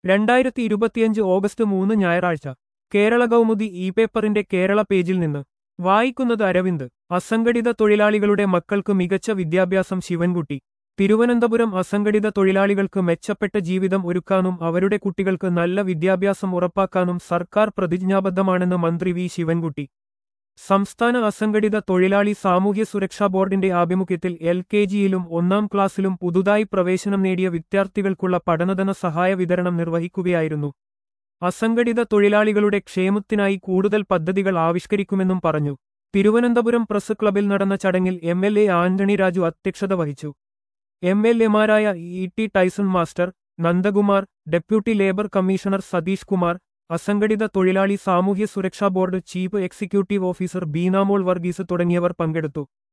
രണ്ടായിരത്തി ഇരുപത്തിയഞ്ച് ഓഗസ്റ്റ് മൂന്ന് ഞായറാഴ്ച കേരള കൗമുദി ഇ പേപ്പറിന്റെ കേരള പേജിൽ നിന്ന് വായിക്കുന്നത് അരവിന്ദ് അസംഘടിത തൊഴിലാളികളുടെ മക്കൾക്ക് മികച്ച വിദ്യാഭ്യാസം ശിവൻകുട്ടി തിരുവനന്തപുരം അസംഘടിത തൊഴിലാളികൾക്ക് മെച്ചപ്പെട്ട ജീവിതം ഒരുക്കാനും അവരുടെ കുട്ടികൾക്ക് നല്ല വിദ്യാഭ്യാസം ഉറപ്പാക്കാനും സർക്കാർ പ്രതിജ്ഞാബദ്ധമാണെന്ന് മന്ത്രി വി ശിവൻകുട്ടി സംസ്ഥാന അസംഘടിത തൊഴിലാളി സാമൂഹ്യ സുരക്ഷാ ബോർഡിന്റെ ആഭിമുഖ്യത്തിൽ എൽ കെ ജിയിലും ഒന്നാം ക്ലാസ്സിലും പുതുതായി പ്രവേശനം നേടിയ വിദ്യാർത്ഥികൾക്കുള്ള പഠനധന സഹായ വിതരണം നിർവഹിക്കുകയായിരുന്നു അസംഘടിത തൊഴിലാളികളുടെ ക്ഷേമത്തിനായി കൂടുതൽ പദ്ധതികൾ ആവിഷ്കരിക്കുമെന്നും പറഞ്ഞു തിരുവനന്തപുരം പ്രസ് ക്ലബിൽ നടന്ന ചടങ്ങിൽ M L A Antony Raju അധ്യക്ഷത വഹിച്ചു എം എൽ എമാരായ E T Tyson master Nandakumar deputy labour commissioner Satheesh Kumar അസംഘടിത തൊഴിലാളി സാമൂഹ്യ സുരക്ഷാ board chief executive officer Beenamol Varghese തുടങ്ങിയവർ പങ്കെടുത്തു